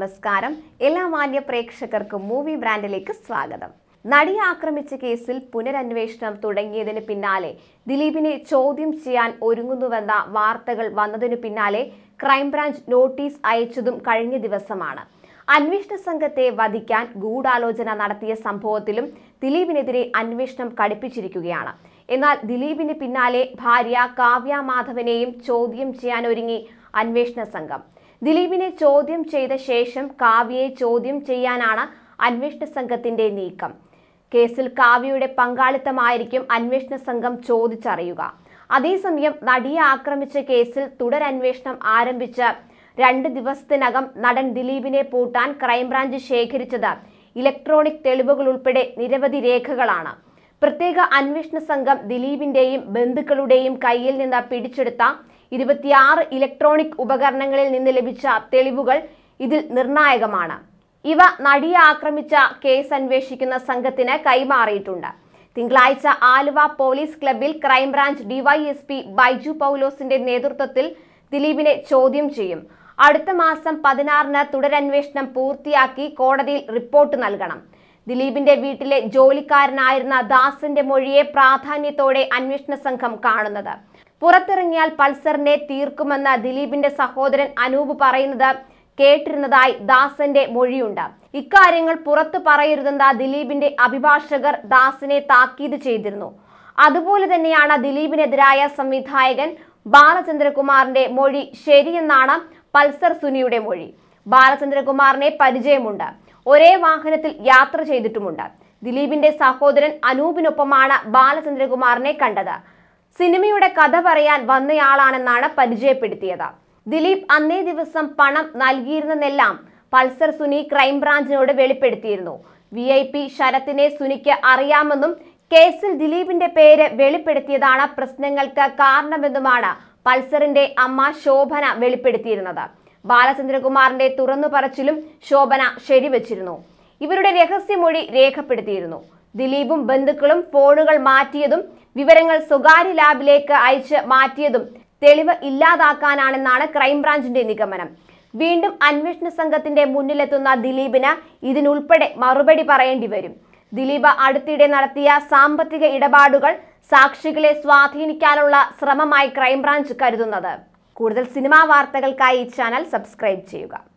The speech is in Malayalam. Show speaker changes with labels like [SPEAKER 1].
[SPEAKER 1] നമസ്കാരം എല്ലാ മാന്യ പ്രേക്ഷകർക്കും മൂവി ബ്രാൻഡിലേക്ക് സ്വാഗതം നടിയെ ആക്രമിച്ച കേസിൽ പുനരന്വേഷണം തുടങ്ങിയതിന് പിന്നാലെ ദിലീപിനെ ചോദ്യം ചെയ്യാൻ ഒരുങ്ങുന്നുവെന്ന വാർത്തകൾ വന്നതിനു പിന്നാലെ ക്രൈംബ്രാഞ്ച് നോട്ടീസ് അയച്ചതും കഴിഞ്ഞ ദിവസമാണ് അന്വേഷണ സംഘത്തെ വധിക്കാൻ ഗൂഢാലോചന നടത്തിയ സംഭവത്തിലും ദിലീപിനെതിരെ അന്വേഷണം കടുപ്പിച്ചിരിക്കുകയാണ് എന്നാൽ ദിലീപിന് പിന്നാലെ ഭാര്യ കാവ്യ മാധവനെയും ചോദ്യം ചെയ്യാനൊരുങ്ങി അന്വേഷണ സംഘം ദിലീപിനെ ചോദ്യം ചെയ്ത ശേഷം കാവ്യയെ ചോദ്യം ചെയ്യാനാണ് അന്വേഷണ സംഘത്തിന്റെ നീക്കം കേസിൽ കാവ്യയുടെ പങ്കാളിത്തമായിരിക്കും അന്വേഷണ സംഘം ചോദിച്ചറിയുക അതേസമയം നടിയെ ആക്രമിച്ച കേസിൽ തുടരന്വേഷണം ആരംഭിച്ച രണ്ട് ദിവസത്തിനകം നടൻ ദിലീപിനെ പൂട്ടാൻ ക്രൈംബ്രാഞ്ച് ശേഖരിച്ചത് ഇലക്ട്രോണിക് തെളിവുകൾ ഉൾപ്പെടെ നിരവധി രേഖകളാണ് പ്രത്യേക അന്വേഷണ സംഘം ദിലീപിന്റെയും ബന്ധുക്കളുടെയും കയ്യിൽ നിന്ന് പിടിച്ചെടുത്ത ഇരുപത്തിയാറ് ഇലക്ട്രോണിക് ഉപകരണങ്ങളിൽ നിന്ന് ലഭിച്ച തെളിവുകൾ ഇതിൽ നിർണായകമാണ് ഇവ നടിയെ ആക്രമിച്ച കേസ് അന്വേഷിക്കുന്ന സംഘത്തിന് കൈമാറിയിട്ടുണ്ട് തിങ്കളാഴ്ച ആലുവ പോലീസ് ക്ലബിൽ ക്രൈംബ്രാഞ്ച് ഡിവൈഎസ്പി ബൈജു പൗലോസിന്റെ നേതൃത്വത്തിൽ ദിലീപിനെ ചോദ്യം ചെയ്യും അടുത്ത മാസം പതിനാറിന് തുടരന്വേഷണം പൂർത്തിയാക്കി കോടതിയിൽ റിപ്പോർട്ട് നൽകണം ദിലീപിന്റെ വീട്ടിലെ ജോലിക്കാരനായിരുന്ന ദാസിന്റെ മൊഴിയെ പ്രാധാന്യത്തോടെ അന്വേഷണ സംഘം കാണുന്നത് പുറത്തിറങ്ങിയാൽ പൾസറിനെ തീർക്കുമെന്ന് ദിലീപിന്റെ സഹോദരൻ അനൂപ് പറയുന്നത് കേട്ടിരുന്നതായി ദാസന്റെ മൊഴിയുണ്ട് ഇക്കാര്യങ്ങൾ പുറത്തു പറയരുതെന്ന ദിലീപിന്റെ അഭിഭാഷകർ ദാസിനെ താക്കീത് ചെയ്തിരുന്നു അതുപോലെ തന്നെയാണ് ദിലീപിനെതിരായ സംവിധായകൻ ബാലചന്ദ്രകുമാറിന്റെ മൊഴി ശരിയെന്നാണ് പൾസർ സുനിയുടെ മൊഴി ബാലചന്ദ്രകുമാറിനെ പരിചയമുണ്ട് ഒരേ വാഹനത്തിൽ യാത്ര ചെയ്തിട്ടുമുണ്ട് ദിലീപിന്റെ സഹോദരൻ അനൂപിനൊപ്പമാണ് ബാലചന്ദ്രകുമാറിനെ കണ്ടത് സിനിമയുടെ കഥ പറയാൻ വന്നയാളാണെന്നാണ് പരിചയപ്പെടുത്തിയത് ദിലീപ് അന്നേ ദിവസം പണം നൽകിയിരുന്നെല്ലാം പൾസർ സുനി ക്രൈംബ്രാഞ്ചിനോട് വെളിപ്പെടുത്തിയിരുന്നു വി ഐ പി ശരത്തിനെ സുനിക്ക് അറിയാമെന്നും കേസിൽ ദിലീപിന്റെ പേര് വെളിപ്പെടുത്തിയതാണ് പ്രശ്നങ്ങൾക്ക് കാരണമെന്നുമാണ് പൾസറിന്റെ അമ്മ ശോഭന വെളിപ്പെടുത്തിയിരുന്നത് ബാലചന്ദ്രകുമാറിന്റെ തുറന്നു പറച്ചിലും ശോഭന ശരിവച്ചിരുന്നു ഇവരുടെ രഹസ്യമൊഴി രേഖപ്പെടുത്തിയിരുന്നു ദിലീപും ബന്ധുക്കളും ഫോണുകൾ മാറ്റിയതും വിവരങ്ങൾ സ്വകാര്യ ലാബിലേക്ക് അയച്ച് മാറ്റിയതും തെളിവ് ഇല്ലാതാക്കാനാണെന്നാണ് ക്രൈംബ്രാഞ്ചിന്റെ നിഗമനം വീണ്ടും അന്വേഷണ സംഘത്തിന്റെ മുന്നിലെത്തുന്ന ദിലീപിന് ഇതിനുൾപ്പെടെ മറുപടി പറയേണ്ടി വരും ദിലീപ് അടുത്തിടെ നടത്തിയ സാമ്പത്തിക ഇടപാടുകൾ സാക്ഷികളെ സ്വാധീനിക്കാനുള്ള ശ്രമമായി ക്രൈംബ്രാഞ്ച് കരുതുന്നത് കൂടുതൽ സിനിമാ വാർത്തകൾക്കായി ഈ ചാനൽ സബ്സ്ക്രൈബ് ചെയ്യുക